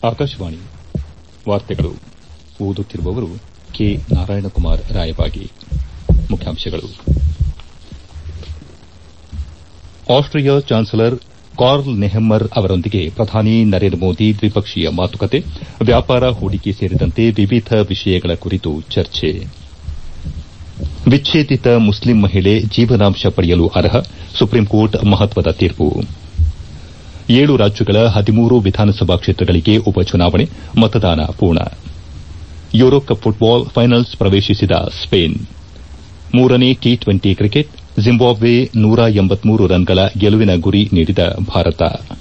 ಆಕಾಶವಾಣಿ ವಾರ್ತೆಗಳು ಓದುತ್ತಿರುವವರು ಕೆ ನಾರಾಯಣಕುಮಾರ್ ರಾಯಬಾಗಿ ಮುಖ್ಯಾಂಶಗಳು ಆಸ್ಟ್ರಿಯಾ ಚಾನ್ಸಲರ್ ಕಾರ್ಲ್ ನೆಹಮ್ಮರ್ ಅವರೊಂದಿಗೆ ಪ್ರಧಾನಿ ನರೇಂದ್ರ ಮೋದಿ ದ್ವಿಪಕ್ಷೀಯ ಮಾತುಕತೆ ವ್ಯಾಪಾರ ಹೂಡಿಕೆ ಸೇರಿದಂತೆ ವಿವಿಧ ವಿಷಯಗಳ ಕುರಿತು ಚರ್ಚೆ ವಿಚ್ಛೇದಿತ ಮುಸ್ಲಿಂ ಮಹಿಳೆ ಜೀವನಾಂಶ ಪಡೆಯಲು ಅರ್ಹ ಸುಪ್ರೀಂಕೋರ್ಟ್ ಮಹತ್ವದ ತೀರ್ಪು ಏಳು ರಾಜ್ಯಗಳ ಹದಿಮೂರು ವಿಧಾನಸಭಾ ಕ್ಷೇತ್ರಗಳಿಗೆ ಉಪಚುನಾವಣೆ ಮತದಾನ ಪೂರ್ಣ ಯೂರೋಕಪ್ ಫುಟ್ಬಾಲ್ ಫೈನಲ್ಸ್ ಪ್ರವೇಶಿಸಿದ ಸ್ಪೇನ್ ಮೂರನೇ ಟಿ ಟ್ವೆಂಟಿ ಕ್ರಿಕೆಟ್ ಜಿಂಬಾಬ್ವೆ ನೂರ ಎಂಬತ್ಮೂರು ರನ್ಗಳ ಗೆಲುವಿನ ಗುರಿ ನೀಡಿದ ಭಾರತ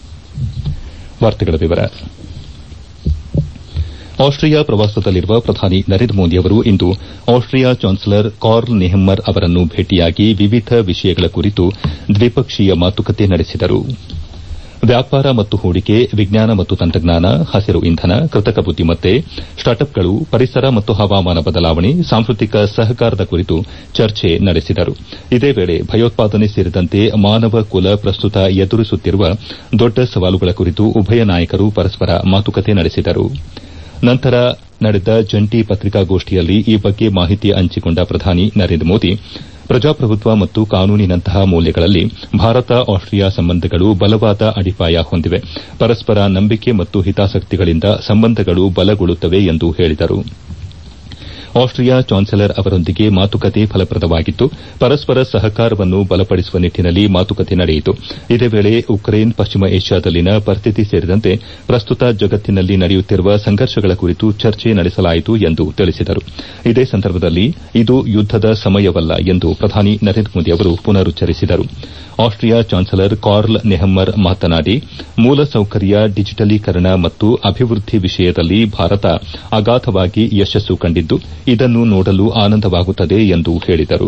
ಆಸ್ಟ್ರಿಯಾ ಪ್ರವಾಸದಲ್ಲಿರುವ ಪ್ರಧಾನಿ ನರೇಂದ್ರ ಮೋದಿ ಅವರು ಇಂದು ಆಸ್ಟ್ರಿಯಾ ಚಾನ್ಸಲರ್ ಕಾರ್ಲ್ ನೆಹಮ್ಮರ್ ಅವರನ್ನು ಭೇಟಿಯಾಗಿ ವಿವಿಧ ವಿಷಯಗಳ ಕುರಿತು ದ್ವಿಪಕ್ಷೀಯ ಮಾತುಕತೆ ನಡೆಸಿದರು ವ್ಯಾಪಾರ ಮತ್ತು ಹೂಡಿಕೆ ವಿಜ್ಞಾನ ಮತ್ತು ತಂತ್ರಜ್ಞಾನ ಹಸಿರು ಇಂಧನ ಕೃತಕ ಬುದ್ದಿಮತ್ತೆ ಸ್ಟಾರ್ಟ್ಅಪ್ಗಳು ಪರಿಸರ ಮತ್ತು ಹವಾಮಾನ ಬದಲಾವಣೆ ಸಾಂಸ್ಕೃತಿಕ ಸಹಕಾರದ ಕುರಿತು ಚರ್ಚೆ ನಡೆಸಿದರು ಇದೇ ವೇಳೆ ಭಯೋತ್ಪಾದನೆ ಸೇರಿದಂತೆ ಮಾನವ ಕುಲ ಪ್ರಸ್ತುತ ಎದುರಿಸುತ್ತಿರುವ ದೊಡ್ಡ ಸವಾಲುಗಳ ಕುರಿತು ಉಭಯ ನಾಯಕರು ಪರಸ್ಪರ ಮಾತುಕತೆ ನಡೆಸಿದರು ನಂತರ ನಡೆದ ಜಂಟಿ ಪತ್ರಿಕಾಗೋಷ್ಠಿಯಲ್ಲಿ ಈ ಬಗ್ಗೆ ಮಾಹಿತಿ ಹಂಚಿಕೊಂಡ ಪ್ರಧಾನಿ ನರೇಂದ್ರ ಮೋದಿ ಪ್ರಜಾಪ್ರಭುತ್ವ ಮತ್ತು ಕಾನೂನಿನಂತಹ ಮೌಲ್ಯಗಳಲ್ಲಿ ಭಾರತ ಆಸ್ಟ್ರಿಯಾ ಸಂಬಂಧಗಳು ಬಲವಾದ ಅಡಿಪಾಯ ಹೊಂದಿವೆ ಪರಸ್ಪರ ನಂಬಿಕೆ ಮತ್ತು ಹಿತಾಸಕ್ತಿಗಳಿಂದ ಸಂಬಂಧಗಳು ಬಲಗೊಳ್ಳುತ್ತವೆ ಎಂದು ಹೇಳಿದರು ಆಸ್ಟ್ರಿಯಾ ಚಾನ್ಸಲರ್ ಅವರೊಂದಿಗೆ ಮಾತುಕತೆ ಫಲಪ್ರದವಾಗಿದ್ದು ಪರಸ್ಪರ ಸಹಕಾರವನ್ನು ಬಲಪಡಿಸುವ ನಿಟ್ಟನಲ್ಲಿ ಮಾತುಕತೆ ನಡೆಯಿತು ಇದೇ ವೇಳೆ ಉಕ್ರೇನ್ ಪಶ್ಚಿಮ ಏಷ್ಯಾದಲ್ಲಿನ ಪರಿಸ್ಥಿತಿ ಸೇರಿದಂತೆ ಪ್ರಸ್ತುತ ಜಗತ್ತಿನಲ್ಲಿ ನಡೆಯುತ್ತಿರುವ ಸಂಘರ್ಷಗಳ ಕುರಿತು ಚರ್ಚೆ ನಡೆಸಲಾಯಿತು ಎಂದು ತಿಳಿಸಿದರು ಇದೇ ಸಂದರ್ಭದಲ್ಲಿ ಇದು ಯುದ್ದದ ಸಮಯವಲ್ಲ ಎಂದು ಪ್ರಧಾನಿ ನರೇಂದ್ರ ಮೋದಿ ಅವರು ಪುನರುಚ್ಚರಿಸಿದರು ಆಸ್ಟ್ರಿಯಾ ಚಾನ್ಸಲರ್ ಕಾರ್ಲ್ ನೆಹಮ್ಮರ್ ಮಾತನಾಡಿ ಮೂಲಸೌಕರ್ಯ ಡಿಜಿಟಲೀಕರಣ ಮತ್ತು ಅಭಿವೃದ್ದಿ ವಿಷಯದಲ್ಲಿ ಭಾರತ ಅಗಾಧವಾಗಿ ಯಶಸ್ಸು ಕಂಡಿದ್ದು ಇದನ್ನು ನೋಡಲು ಆನಂದವಾಗುತ್ತದೆ ಎಂದು ಹೇಳಿದರು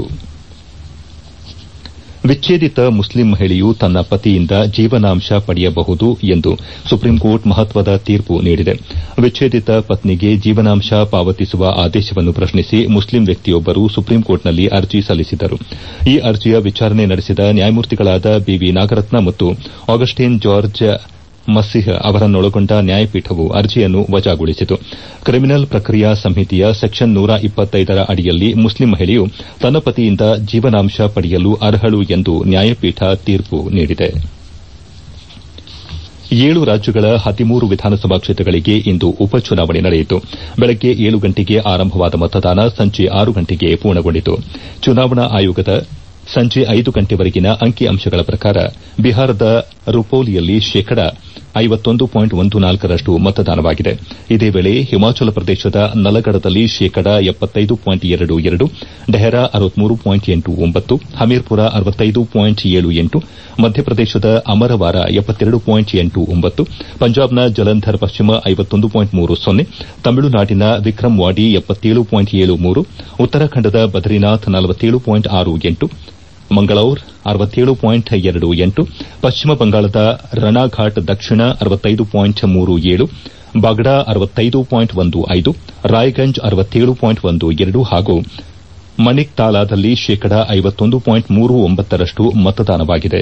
ವಿಚ್ಛೇದಿತ ಮುಸ್ಲಿಂ ಮಹಿಳೆಯು ತನ್ನ ಪತಿಯಿಂದ ಜೀವನಾಂಶ ಪಡೆಯಬಹುದು ಎಂದು ಸುಪ್ರೀಂಕೋರ್ಟ್ ಮಹತ್ವದ ತೀರ್ಪು ನೀಡಿದೆ ವಿಚ್ಛೇದಿತ ಪತ್ನಿಗೆ ಜೀವನಾಂಶ ಪಾವತಿಸುವ ಆದೇಶವನ್ನು ಪ್ರಶ್ನಿಸಿ ಮುಸ್ಲಿಂ ವ್ಯಕ್ತಿಯೊಬ್ಬರು ಸುಪ್ರೀಂಕೋರ್ಟ್ನಲ್ಲಿ ಅರ್ಜಿ ಸಲ್ಲಿಸಿದ್ದರು ಈ ಅರ್ಜಿಯ ವಿಚಾರಣೆ ನಡೆಸಿದ ನ್ಯಾಯಮೂರ್ತಿಗಳಾದ ಬಿವಿ ನಾಗರತ್ನ ಮತ್ತು ಆಗಸ್ಟೀನ್ ಜಾರ್ಜ್ ಮಸ್ಸಿಹ್ ಅವರನ್ನೊಳಗೊಂಡ ನ್ಯಾಯಪೀಠವು ಅರ್ಜಿಯನ್ನು ವಜಾಗೊಳಿಸಿತು ಕ್ರಿಮಿನಲ್ ಪ್ರಕ್ರಿಯಾ ಸಂಹಿತೆಯ ಸೆಕ್ಷನ್ ನೂರ ಇಪ್ಪತ್ತೈದರ ಅಡಿಯಲ್ಲಿ ಮುಸ್ಲಿಂ ಮಹಿಳೆಯು ತನ್ನ ಪತಿಯಿಂದ ಜೀವನಾಂಶ ಪಡೆಯಲು ಅರ್ಹಳು ಎಂದು ನ್ಯಾಯಪೀಠ ತೀರ್ಪು ನೀಡಿದೆ ಏಳು ರಾಜ್ಯಗಳ ಹದಿಮೂರು ವಿಧಾನಸಭಾ ಕ್ಷೇತ್ರಗಳಿಗೆ ಇಂದು ಉಪಚುನಾವಣೆ ನಡೆಯಿತು ಬೆಳಗ್ಗೆ ಏಳು ಗಂಟೆಗೆ ಆರಂಭವಾದ ಮತದಾನ ಸಂಜೆ ಆರು ಗಂಟೆಗೆ ಪೂರ್ಣಗೊಂಡಿತು ಚುನಾವಣಾ ಆಯೋಗದ ಸಂಜೆ ಐದು ಗಂಟೆವರೆಗಿನ ಅಂಕಿ ಅಂಶಗಳ ಪ್ರಕಾರ ಬಿಹಾರದ ರುಪೌಲಿಯಲ್ಲಿ ಶೇಕಡ ರಷ್ಟು ಮತದಾನವಾಗಿದೆ ಇದೇ ವೇಳೆ ಹಿಮಾಚಲ ಪ್ರದೇಶದ ನಲಗಢದಲ್ಲಿ ಶೇಕಡ ಡೆಹರಾ ಹಮೀರ್ಪುರ ಮಧ್ಯಪ್ರದೇಶದ ಅಮರವಾರ ಪಂಜಾಬ್ನ ಜಲಂಧರ್ ಪಶ್ಚಿಮ ತಮಿಳುನಾಡಿನ ವಿಕ್ರಮ್ ವಾಡಿ ಉತ್ತರಾಖಂಡದ ಬದ್ರಿನಾಥ್ ಮಂಗಳೌರ್ ಪಶ್ಚಿಮ ಬಂಗಾಳದ ರಣಾಘಾಟ್ ದಕ್ಷಿಣ ಬಾಗ್ಡಾ ರಾಯ್ಗಂಜ್ ಹಾಗೂ ಮಣಿಕ್ತಾಲಾದಲ್ಲಿ ಶೇಕಡ ರಷ್ಟು ಮತದಾನವಾಗಿದೆ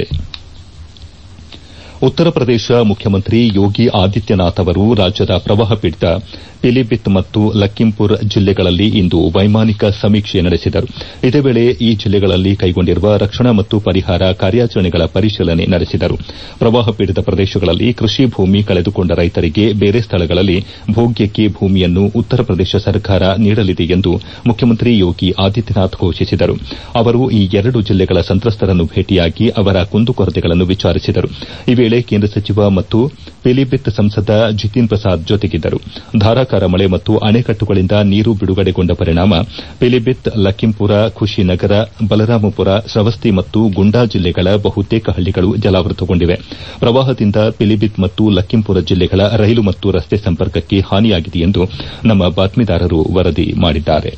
ಉತ್ತರ ಪ್ರದೇಶ ಮುಖ್ಯಮಂತ್ರಿ ಯೋಗಿ ಆದಿತ್ಯನಾಥ್ ಅವರು ರಾಜ್ಯದ ಪ್ರವಾಹ ಪೀಡಿತ ಪಿಲಿಭಿತ್ ಮತ್ತು ಲಖೀಂಪುರ್ ಜಿಲ್ಲೆಗಳಲ್ಲಿ ಇಂದು ವೈಮಾನಿಕ ಸಮೀಕ್ಷೆ ನಡೆಸಿದರು ಇದೇ ವೇಳೆ ಈ ಜಿಲ್ಲೆಗಳಲ್ಲಿ ಕೈಗೊಂಡಿರುವ ರಕ್ಷಣಾ ಮತ್ತು ಪರಿಹಾರ ಕಾರ್ಯಾಚರಣೆಗಳ ಪರಿಶೀಲನೆ ನಡೆಸಿದರು ಪ್ರವಾಹ ಪೀಡಿತ ಪ್ರದೇಶಗಳಲ್ಲಿ ಕೃಷಿ ಭೂಮಿ ಕಳೆದುಕೊಂಡ ರೈತರಿಗೆ ಬೇರೆ ಸ್ಥಳಗಳಲ್ಲಿ ಭೋಗ್ಯಕ್ಕೆ ಭೂಮಿಯನ್ನು ಉತ್ತರ ಪ್ರದೇಶ ಸರ್ಕಾರ ನೀಡಲಿದೆ ಎಂದು ಮುಖ್ಯಮಂತ್ರಿ ಯೋಗಿ ಆದಿತ್ಯನಾಥ್ ಘೋಷಿಸಿದರು ಅವರು ಈ ಎರಡು ಜಿಲ್ಲೆಗಳ ಸಂತ್ರಸ್ತರನ್ನು ಭೇಟಿಯಾಗಿ ಅವರ ಕುಂದುಕೊರತೆಗಳನ್ನು ವಿಚಾರಿಸಿದರು ಈ ವೇಳೆ ಕೇಂದ್ರ ಸಚಿವ ಮತ್ತು ಪಿಲಿಭಿತ್ ಸಂಸದ ಜಿತಿನ್ ಪ್ರಸಾದ್ ಜೊತೆಗಿದ್ದರು ಧಾರಾಕಾರ ಮಳೆ ಮತ್ತು ಅಣೆಕಟ್ಟುಗಳಿಂದ ನೀರು ಬಿಡುಗಡೆಗೊಂಡ ಪರಿಣಾಮ ಪಿಲಿಭಿತ್ ಲಖೀಂಪುರ ಖುಷಿನಗರ ಬಲರಾಮಪುರ ಶ್ರವಸ್ತಿ ಮತ್ತು ಗುಂಡಾ ಜಿಲ್ಲೆಗಳ ಬಹುತೇಕ ಹಳ್ಳಿಗಳು ಜಲಾವೃತಗೊಂಡಿವೆ ಪ್ರವಾಹದಿಂದ ಪಿಲಿಭಿತ್ ಮತ್ತು ಲಖೀಂಪುರ ಜಿಲ್ಲೆಗಳ ರೈಲು ಮತ್ತು ರಸ್ತೆ ಸಂಪರ್ಕಕ್ಕೆ ಹಾನಿಯಾಗಿದೆ ಎಂದು ನಮ್ಮ ಬಾತ್ಮೀದಾರರು ವರದಿ ಮಾಡಿದ್ದಾರೆ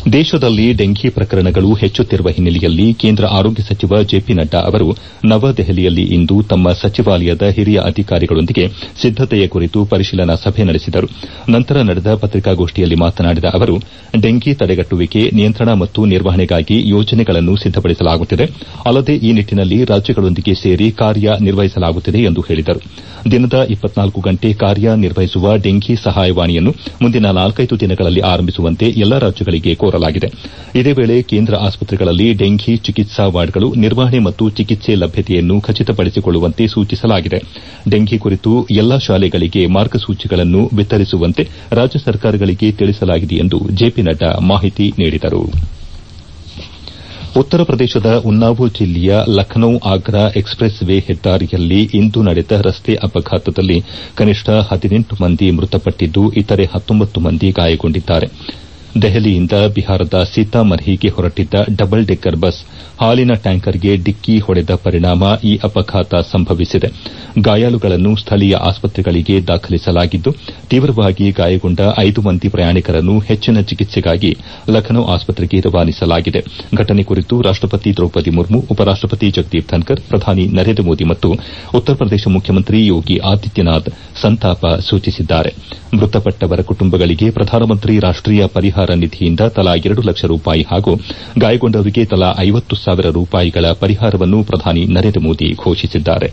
ದೇಶದಲ್ಲಿ ಡೆಂಘಿ ಪ್ರಕರಣಗಳು ಹೆಚ್ಚುತ್ತಿರುವ ಹಿನ್ನೆಲೆಯಲ್ಲಿ ಕೇಂದ್ರ ಆರೋಗ್ಯ ಸಚಿವ ಜೆಪಿ ನಡ್ಡಾ ಅವರು ನವದೆಹಲಿಯಲ್ಲಿ ಇಂದು ತಮ್ಮ ಸಚಿವಾಲಯದ ಹಿರಿಯ ಅಧಿಕಾರಿಗಳೊಂದಿಗೆ ಸಿದ್ದತೆಯ ಕುರಿತು ಪರಿಶೀಲನಾ ಸಭೆ ನಡೆಸಿದರು ನಂತರ ನಡೆದ ಪತ್ರಿಕಾಗೋಷ್ಠಿಯಲ್ಲಿ ಮಾತನಾಡಿದ ಅವರು ಡೆಂಘಿ ತಡೆಗಟ್ಟುವಿಕೆ ನಿಯಂತ್ರಣ ಮತ್ತು ನಿರ್ವಹಣೆಗಾಗಿ ಯೋಜನೆಗಳನ್ನು ಸಿದ್ದಪಡಿಸಲಾಗುತ್ತಿದೆ ಅಲ್ಲದೆ ಈ ನಿಟ್ಟನಲ್ಲಿ ರಾಜ್ಯಗಳೊಂದಿಗೆ ಸೇರಿ ಕಾರ್ಯ ನಿರ್ವಹಿಸಲಾಗುತ್ತಿದೆ ಎಂದು ಹೇಳಿದರು ದಿನದ ಗಂಟೆ ಕಾರ್ಯ ನಿರ್ವಹಿಸುವ ಡೆಂಘಿ ಸಹಾಯವಾಣಿಯನ್ನು ಮುಂದಿನ ನಾಲ್ಕೈದು ದಿನಗಳಲ್ಲಿ ಆರಂಭಿಸುವಂತೆ ಎಲ್ಲಾ ರಾಜ್ಯಗಳಿಗೆ ಕೋರಲಾಗಿದೆ ಇದೇ ವೇಳೆ ಕೇಂದ್ರ ಆಸ್ಪತ್ರೆಗಳಲ್ಲಿ ಡೆಂಘಿ ಚಿಕಿತ್ಸಾ ವಾರ್ಡ್ಗಳು ನಿರ್ವಹಣೆ ಮತ್ತು ಚಿಕಿತ್ಸೆ ಲಭ್ಯತೆಯನ್ನು ಖಚಿತಪಡಿಸಿಕೊಳ್ಳುವಂತೆ ಸೂಚಿಸಲಾಗಿದೆ ಡೆಂಘಿ ಕುರಿತು ಎಲ್ಲಾ ಶಾಲೆಗಳಿಗೆ ಮಾರ್ಗಸೂಚಿಗಳನ್ನು ವಿತರಿಸುವಂತೆ ರಾಜ್ಯ ಸರ್ಕಾರಗಳಿಗೆ ತಿಳಿಸಲಾಗಿದೆ ಎಂದು ಜೆಪಿ ನಡ್ಡಾ ಮಾಹಿತಿ ನೀಡಿದರು ಉತ್ತರ ಪ್ರದೇಶದ ಉನ್ನಾವೋ ಜಿಲ್ಲೆಯ ಲಖನೌ ಆಗ್ರಾ ಎಕ್ಸ್ಪ್ರೆಸ್ ವೇ ಹೆದ್ದಾರಿಯಲ್ಲಿ ಇಂದು ನಡೆದ ರಸ್ತೆ ಅಪಘಾತದಲ್ಲಿ ಕನಿಷ್ಠ ಹದಿನೆಂಟು ಮಂದಿ ಮೃತಪಟ್ಟಿದ್ದು ಇತರೆ ಹತ್ತೊಂಬತ್ತು ಮಂದಿ ಗಾಯಗೊಂಡಿದ್ದಾರೆ ದೆಹಲಿಯಿಂದ ಬಿಹಾರದ ಸೀತಾಮರ್ಹಿಗೆ ಹೊರಟಿದ್ದ ಡಬಲ್ ಡೆಕ್ಕರ್ ಬಸ್ ಹಾಲಿನ ಟ್ಯಾಂಕರ್ಗೆ ಡಿಕ್ಕಿ ಹೊಡೆದ ಪರಿಣಾಮ ಈ ಅಪಘಾತ ಸಂಭವಿಸಿದೆ ಗಾಯಾಳುಗಳನ್ನು ಸ್ಥಳೀಯ ಆಸ್ಪತ್ರೆಗಳಿಗೆ ದಾಖಲಿಸಲಾಗಿದ್ದು ತೀವ್ರವಾಗಿ ಗಾಯಗೊಂಡ ಐದು ಮಂದಿ ಪ್ರಯಾಣಿಕರನ್ನು ಹೆಚ್ಚಿನ ಚಿಕಿತ್ಸೆಗಾಗಿ ಲಖನೌ ಆಸ್ಪತ್ರೆಗೆ ರವಾನಿಸಲಾಗಿದೆ ಘಟನೆ ಕುರಿತು ರಾಷ್ಟಪತಿ ದ್ರೌಪದಿ ಮುರ್ಮು ಉಪರಾಷ್ಟಪತಿ ಜಗದೀಪ್ ಧನ್ಕರ್ ಪ್ರಧಾನಿ ನರೇಂದ್ರ ಮೋದಿ ಮತ್ತು ಉತ್ತರ ಪ್ರದೇಶ ಮುಖ್ಯಮಂತ್ರಿ ಯೋಗಿ ಆದಿತ್ಯನಾಥ್ ಸಂತಾಪ ಸೂಚಿಸಿದ್ದಾರೆ ಮೃತಪಟ್ಟವರ ಕುಟುಂಬಗಳಿಗೆ ಪ್ರಧಾನಮಂತ್ರಿ ರಾಷ್ಟೀಯ ಪರಿಹಾರ ನಿಧಿಯಿಂದ ತಲಾ ಎರಡು ಲಕ್ಷ ರೂಪಾಯಿ ಹಾಗೂ ಗಾಯಗೊಂಡವರಿಗೆ ತಲಾ ಐವತ್ತು ಸಾವಿರ ರೂಪಾಯಿಗಳ ಪರಿಹಾರವನ್ನು ಪ್ರಧಾನಿ ನರೇಂದ್ರ ಮೋದಿ ಘೋಷಿಸಿದ್ದಾರೆ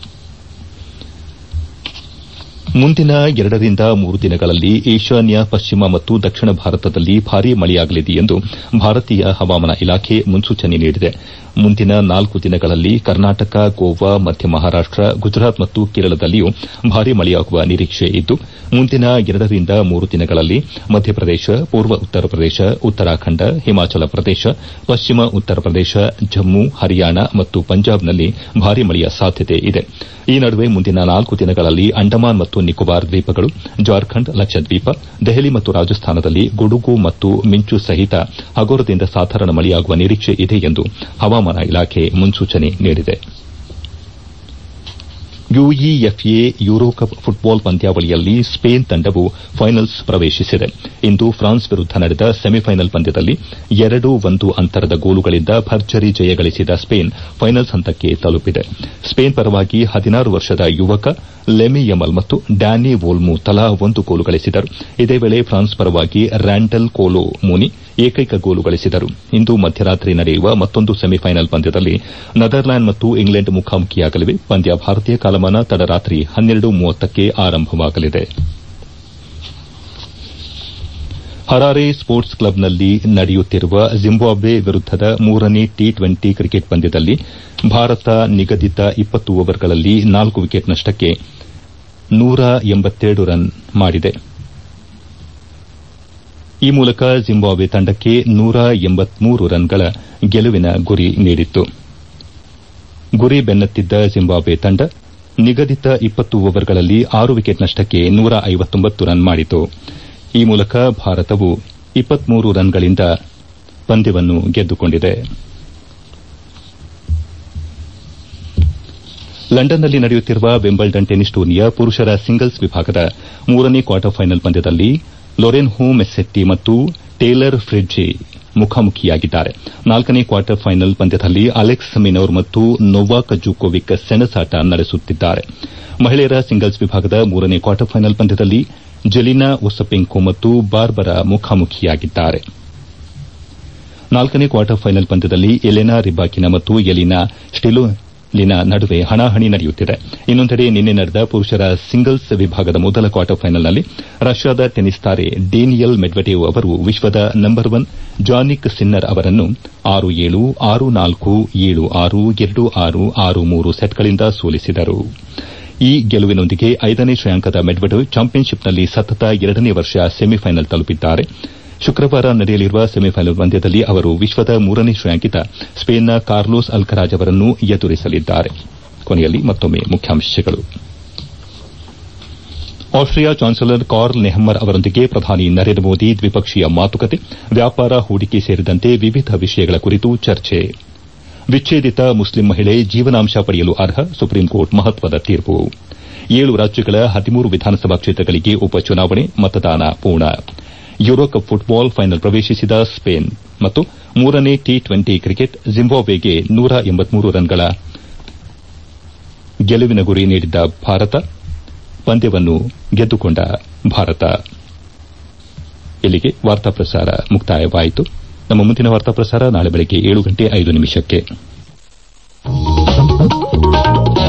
ಮುಂದಿನ ಎರಡರಿಂದ ಮೂರು ದಿನಗಳಲ್ಲಿ ಈಶಾನ್ಯ ಪಶ್ಚಿಮ ಮತ್ತು ದಕ್ಷಿಣ ಭಾರತದಲ್ಲಿ ಭಾರೀ ಮಳೆಯಾಗಲಿದೆ ಎಂದು ಭಾರತೀಯ ಹವಾಮಾನ ಇಲಾಖೆ ಮುನ್ಸೂಚನೆ ನೀಡಿದೆ ಮುಂದಿನ ನಾಲ್ಕು ದಿನಗಳಲ್ಲಿ ಕರ್ನಾಟಕ ಗೋವಾ ಮಧ್ಯ ಮಹಾರಾಷ್ಟ ಗುಜರಾತ್ ಮತ್ತು ಕೇರಳದಲ್ಲಿಯೂ ಭಾರೀ ಮಳೆಯಾಗುವ ನಿರೀಕ್ಷೆ ಇದ್ದು ಮುಂದಿನ ಎರಡರಿಂದ ಮೂರು ದಿನಗಳಲ್ಲಿ ಮಧ್ಯಪ್ರದೇಶ ಪೂರ್ವ ಉತ್ತರ ಪ್ರದೇಶ ಉತ್ತರಾಖಂಡ ಹಿಮಾಚಲ ಪ್ರದೇಶ ಪಶ್ಚಿಮ ಉತ್ತರ ಪ್ರದೇಶ ಜಮ್ಮು ಹರಿಯಾಣ ಮತ್ತು ಪಂಜಾಬ್ನಲ್ಲಿ ಭಾರೀ ಮಳೆಯ ಸಾಧ್ಯತೆ ಇದೆ ಈ ನಡುವೆ ಮುಂದಿನ ನಾಲ್ಕು ದಿನಗಳಲ್ಲಿ ಅಂಡಮಾನ್ ಮತ್ತು ನಿಕೋಬಾರ್ ದ್ವೀಪಗಳು ಜಾರ್ಖಂಡ್ ಲಕ್ಷದ್ವೀಪ ದೆಹಲಿ ಮತ್ತು ರಾಜಸ್ಥಾನದಲ್ಲಿ ಗುಡುಗು ಮತ್ತು ಮಿಂಚು ಸಹಿತ ಹಗುರದಿಂದ ಸಾಧಾರಣ ಮಳೆಯಾಗುವ ನಿರೀಕ್ಷೆ ಇದೆ ಎಂದು ಹವಾಮಾನ ಇಲಾಖೆ ಮುನ್ಸೂಚನೆ ನೀಡಿದೆ ಯುಇಎಫ್ಎ ಯೂರೋಕಪ್ ಫುಟ್ಬಾಲ್ ಪಂದ್ಯಾವಳಿಯಲ್ಲಿ ಸ್ಪೇನ್ ತಂಡವು ಫೈನಲ್ಸ್ ಪ್ರವೇಶಿಸಿದೆ ಇಂದು ಫ್ರಾನ್ಸ್ ವಿರುದ್ದ ನಡೆದ ಸೆಮಿಫೈನಲ್ ಪಂದ್ಯದಲ್ಲಿ ಎರಡು ಒಂದು ಅಂತರದ ಗೋಲುಗಳಿಂದ ಭರ್ಜರಿ ಜಯ ಗಳಿಸಿದ ಸ್ಪೇನ್ ಫೈನಲ್ಸ್ ಹಂತಕ್ಕೆ ತಲುಪಿದೆ ಸ್ಪೇನ್ ಪರವಾಗಿ ಹದಿನಾರು ವರ್ಷದ ಯುವಕ ಲೆಮಿ ಯಮಲ್ ಮತ್ತು ಡ್ಯಾನಿ ವೋಲ್ಮು ತಲಾ ಒಂದು ಗೋಲು ಗಳಿಸಿದರು ಇದೇ ವೇಳೆ ಫ್ರಾನ್ಸ್ ಪರವಾಗಿ ರ್ಯಾಂಡಲ್ ಕೋಲೋ ಮೂನಿ ಏಕೈಕ ಗೋಲು ಗಳಿಸಿದರು ಇಂದು ಮಧ್ಯರಾತ್ರಿ ನಡೆಯುವ ಮತ್ತೊಂದು ಸೆಮಿಫೈನಲ್ ಪಂದ್ಯದಲ್ಲಿ ನೆದರ್ಲ್ಯಾಂಡ್ ಮತ್ತು ಇಂಗ್ಲೆಂಡ್ ಮುಖಾಮುಖಿಯಾಗಲಿವೆ ಪಂದ್ಯ ಭಾರತೀಯ ಕಾಲಮಾನ ತಡರಾತ್ರಿ ಹನ್ನೆರಡು ಮೂವತ್ತಕ್ಕೆ ಆರಂಭವಾಗಲಿದೆ ಹರಾರೆ ಸ್ಪೋರ್ಟ್ಸ್ ಕ್ಲಬ್ನಲ್ಲಿ ನಡೆಯುತ್ತಿರುವ ಜಿಂಬಾಬ್ವೆ ವಿರುದ್ದದ ಮೂರನೇ ಟಿ ಟ್ವೆಂಟಿ ಕ್ರಿಕೆಟ್ ಪಂದ್ಯದಲ್ಲಿ ಭಾರತ ನಿಗದಿತ ಇಪ್ಪತ್ತು ಓವರ್ಗಳಲ್ಲಿ ನಾಲ್ಕು ವಿಕೆಟ್ ನಷ್ಟಕ್ಕೆ ನೂರ ಎಂಬತ್ತೆರಡು ರನ್ ಮಾಡಿದೆ ಈ ಮೂಲಕ ಜಿಂಬಾಬ್ವೆ ತಂಡಕ್ಕೆ ನೂರ ಎಂಬತ್ಮೂರು ರನ್ಗಳ ಗೆಲುವಿನ ಗುರಿ ನೀಡಿತ್ತು ಗುರಿ ಬೆನ್ನತ್ತಿದ್ದ ಜಿಂಬಾಬ್ವೆ ತಂಡ ನಿಗದಿತ ಇಪ್ಪತ್ತು ಓವರ್ಗಳಲ್ಲಿ ಆರು ವಿಕೆಟ್ ನಷ್ಟಕ್ಕೆ ನೂರ ಐವತ್ತೊಂಬತ್ತು ರನ್ ಮಾಡಿತು ಈ ಮೂಲಕ ಭಾರತವು ಇಪ್ಪತ್ಮೂರು ರನ್ಗಳಿಂದ ಪಂದ್ಯವನ್ನು ಗೆದ್ದುಕೊಂಡಿದೆ ಲಂಡನ್ನಲ್ಲಿ ನಡೆಯುತ್ತಿರುವ ವಿಂಬಲ್ಡನ್ ಟೆನಿಸ್ ಟೂರ್ನಿಯ ಪುರುಷರ ಸಿಂಗಲ್ಸ್ ವಿಭಾಗದ ಮೂರನೇ ಕ್ವಾರ್ಟರ್ ಫೈನಲ್ ಪಂದ್ಯದಲ್ಲಿ ಲೊರೆನ್ಹೊ ಮೆಸ್ಸೆಟ್ಟಿ ಮತ್ತು ಟೇಲರ್ ಫ್ರಿಡ್ಜೆ ಮುಖಾಮುಖಿಯಾಗಿದ್ದಾರೆ ನಾಲ್ಕನೇ ಕ್ವಾರ್ಟರ್ ಫೈನಲ್ ಪಂದ್ಯದಲ್ಲಿ ಅಲೆಕ್ಸ್ ಮಿನೋರ್ ಮತ್ತು ನೊವಾಕ್ ಜುಕೋವಿಕ್ ಸೆಣಸಾಟ ನಡೆಸುತ್ತಿದ್ದಾರೆ ಮಹಿಳೆಯರ ಸಿಂಗಲ್ಸ್ ವಿಭಾಗದ ಮೂರನೇ ಕ್ವಾರ್ಟರ್ ಫೈನಲ್ ಪಂದ್ಯದಲ್ಲಿ ಜೆಲಿನಾ ಒಸಪೆಂಕೊ ಮತ್ತು ಬಾರ್ಬರಾ ಮುಖಾಮುಖಿಯಾಗಿದ್ದಾರೆ ನಾಲ್ಕನೇ ಕ್ವಾರ್ಟರ್ ಫೈನಲ್ ಪಂದ್ಯದಲ್ಲಿ ಎಲೆನಾ ರಿಬಾಕಿನ ಮತ್ತು ಎಲಿನಾ ಸ್ಟಿಲೋಲಿನ ನಡುವೆ ಹಣಾಹಣಿ ನಡೆಯುತ್ತಿದೆ ಇನ್ನೊಂದೆಡೆ ನಿನ್ನೆ ನಡೆದ ಪುರುಷರ ಸಿಂಗಲ್ಸ್ ವಿಭಾಗದ ಮೊದಲ ಕ್ವಾರ್ಟರ್ ಫೈನಲ್ನಲ್ಲಿ ರಷ್ಯಾದ ಟೆನಿಸ್ ತಾರೆ ಡೇನಿಯಲ್ ಮೆಡ್ವೆಡೇವ್ ಅವರು ವಿಶ್ವದ ನಂಬರ್ ಒನ್ ಜಾನಿಕ್ ಸಿನ್ನರ್ ಅವರನ್ನು ಆರು ಏಳು ಆರು ನಾಲ್ಕು ಏಳು ಆರು ಎರಡು ಆರು ಆರು ಮೂರು ಸೆಟ್ಗಳಿಂದ ಸೋಲಿಸಿದರು ಈ ಗೆಲುವಿನೊಂದಿಗೆ ಐದನೇ ಶ್ರೇಯಾಂಕದ ಮೆಡ್ವೆಡೇವ್ ಚಾಂಪಿಯನ್ಶಿಪ್ನಲ್ಲಿ ಸತತ ಎರಡನೇ ವರ್ಷ ಸೆಮಿಫೈನಲ್ ತಲುಪಿದ್ದಾರೆ ಶುಕ್ರವಾರ ನಡೆಯಲಿರುವ ಸೆಮಿಫೈನಲ್ ಪಂದ್ಯದಲ್ಲಿ ಅವರು ವಿಶ್ವದ ಮೂರನೇ ಶ್ರೇಯಾಂಕಿತ ಸ್ಪೇನ್ನ ಕಾರ್ಲೋಸ್ ಅಲ್ಕರಾಜ್ ಅವರನ್ನು ಎದುರಿಸಲಿದ್ದಾರೆ ಕೊನೆಯಲ್ಲಿ ಮತ್ತೊಮ್ಮೆ ಮುಖ್ಯಾಂಶಗಳು ಆಸ್ಟ್ರಿಯಾ ಚಾನ್ಸಲರ್ ಕಾರ್ಲ್ ನೆಹಮ್ಮರ್ ಅವರೊಂದಿಗೆ ಪ್ರಧಾನಿ ನರೇಂದ್ರ ಮೋದಿ ದ್ವಿಪಕ್ಷೀಯ ಮಾತುಕತೆ ವ್ಯಾಪಾರ ಹೂಡಿಕೆ ಸೇರಿದಂತೆ ವಿವಿಧ ವಿಷಯಗಳ ಕುರಿತು ಚರ್ಚೆ ವಿಚ್ಛೇದಿತ ಮುಸ್ಲಿಂ ಮಹಿಳೆ ಜೀವನಾಂಶ ಪಡೆಯಲು ಅರ್ಹ ಸುಪ್ರೀಂಕೋರ್ಟ್ ಮಹತ್ವದ ತೀರ್ಪು ಏಳು ರಾಜ್ಯಗಳ ಹದಿಮೂರು ವಿಧಾನಸಭಾ ಕ್ಷೇತ್ರಗಳಿಗೆ ಉಪಚುನಾವಣೆ ಮತದಾನ ಪೂರ್ಣ ಯೂರೋಕಪ್ ಫುಟ್ಬಾಲ್ ಫೈನಲ್ ಪ್ರವೇಶಿಸಿದ ಸ್ಪೇನ್ ಮತ್ತು ಮೂರನೇ ಟಿ ಟ್ವೆಂಟಿ ಕ್ರಿಕೆಟ್ ಜಿಂಬಾಬ್ವೆಗೆ ನೂರ ರನ್ಗಳ ಗೆಲುವಿನ ಗುರಿ ನೀಡಿದ್ದ ಭಾರತ ಪಂದ್ಯವನ್ನು ಗೆದ್ದುಕೊಂಡ ಭಾರತ ಇಲ್ಲಿಗೆ ವಾರ್ತಾ ಪ್ರಸಾರ ಮುಕ್ತಾಯವಾಯಿತು ನಮ್ಮ ಮುಂದಿನ ವಾರ್ತಾ ಪ್ರಸಾರ ನಾಳೆ ಬೆಳಗ್ಗೆ ಏಳು ಗಂಟೆ ಐದು ನಿಮಿಷಕ್ಕೆ